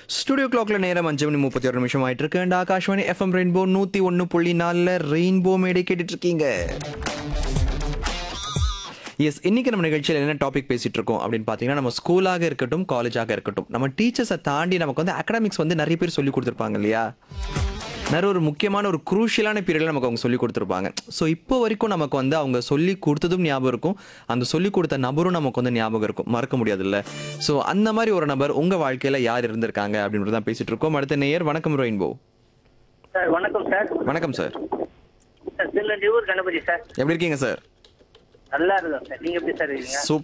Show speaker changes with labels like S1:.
S1: studio கிளாக்ல நேரம் அஞ்சு மணி முப்பத்தி ஒரு நிமிஷம் ஆயிட்டு இருக்கு அண்ட் ஆகாஷ்வாணி எஃப்எம் ரெயின்போ நூத்தி ஒன்னு புள்ளி நாலுல ரெயின்போ மேடை கேட்டுட்டு இருக்கீங்க எஸ் இன்னைக்கு நம்ம நிகழ்ச்சியில் என்ன டாபிக் பேசிட்டு இருக்கோம் அப்படின்னு பார்த்தீங்கன்னா நம்ம ஸ்கூலாக இருக்கட்டும் காலேஜாக இருக்கட்டும் நம்ம டீச்சர்ஸை தாண்டி நமக்கு வந்து அகடாமிக்ஸ் வந்து நிறைய பேர் சொல்லி கொடுத்துருப்பாங்க இல்லையா நிறைய ஒரு முக்கியமான ஒரு குரூஷியலான பீரியடில் நமக்கு அவங்க சொல்லி கொடுத்துருப்பாங்க ஸோ இப்போ வரைக்கும் நமக்கு வந்து அவங்க சொல்லி கொடுத்ததும் ஞாபகம் இருக்கும் அந்த சொல்லி கொடுத்த நபரும் நமக்கு வந்து ஞாபகம் இருக்கும் மறக்க முடியாதுல்ல ஸோ அந்த மாதிரி ஒரு நபர் உங்கள் வாழ்க்கையில் யார் இருந்திருக்காங்க அப்படின்றது தான் பேசிட்டு இருக்கோம் அடுத்த நேயர் வணக்கம் ரெயின்போ
S2: சார் வணக்கம் சார்
S1: வணக்கம் sir
S2: sir Tirunelvelur Ganapathi sir
S1: எப்படி இருக்கீங்க சார்
S2: நல்லா இருக்கும் சார் நீங்க எப்படி சார் இருக்கீங்க
S1: சூப்பர்